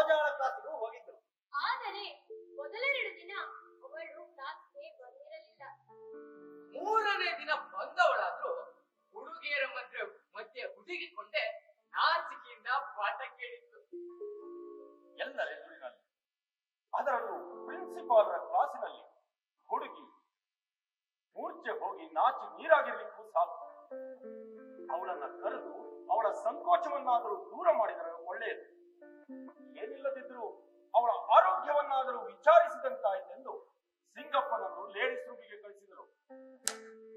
ಗೋಜಾಳ ಕ್ಲಾಸಿಗೂ ಹೋಗಿದ್ರು ಆದರೆ ಮೊದಲೆರಡು ದಿನ ಅವಳು ಕ್ಲಾಸ್ಗೆ ಬಂದಿರಲಿಲ್ಲ ಮೂರನೇ ದಿನ ಬಂದವಳಾದ್ರೂ ಹುಡುಗಿಯರ ಮಧ್ಯೆ ಮಧ್ಯೆ ಹುಡುಗಿಕೊಂಡೆ ನಾಚಿಕೆಯಿಂದ ಪಾಠ ಕೇಳಿತ್ತು ಎಲ್ಲರೆದುರಿನಲ್ಲಿ ಅದರಲ್ಲೂ ಪ್ರಿನ್ಸಿಪಾಲ್ರ ಕ್ಲಾಸಿನಲ್ಲಿ ಹುಡುಗಿ ಮೂರ್ಛೆ ಹೋಗಿ ನಾಚಿ ನೀರಾಗಿರ್ಲಿಕ್ಕೂ ಸಾಕು ಅವಳನ್ನ ಕರೆದು ಅವಳ ಸಂಕೋಚವನ್ನಾದರೂ ದೂರ ಮಾಡಿದರೆ ಒಳ್ಳೆಯದು ಏನಿಲ್ಲದಿದ್ರೂ ಅವಳ ಆರೋಗ್ಯವನ್ನಾದರೂ ವಿಚಾರಿಸಿದಂತಾಯ್ತೆಂದು ಸಿಂಗಪ್ಪನನ್ನು ಲೇಡೀಸ್ ರೂಮಿಗೆ ಕಳಿಸಿದರು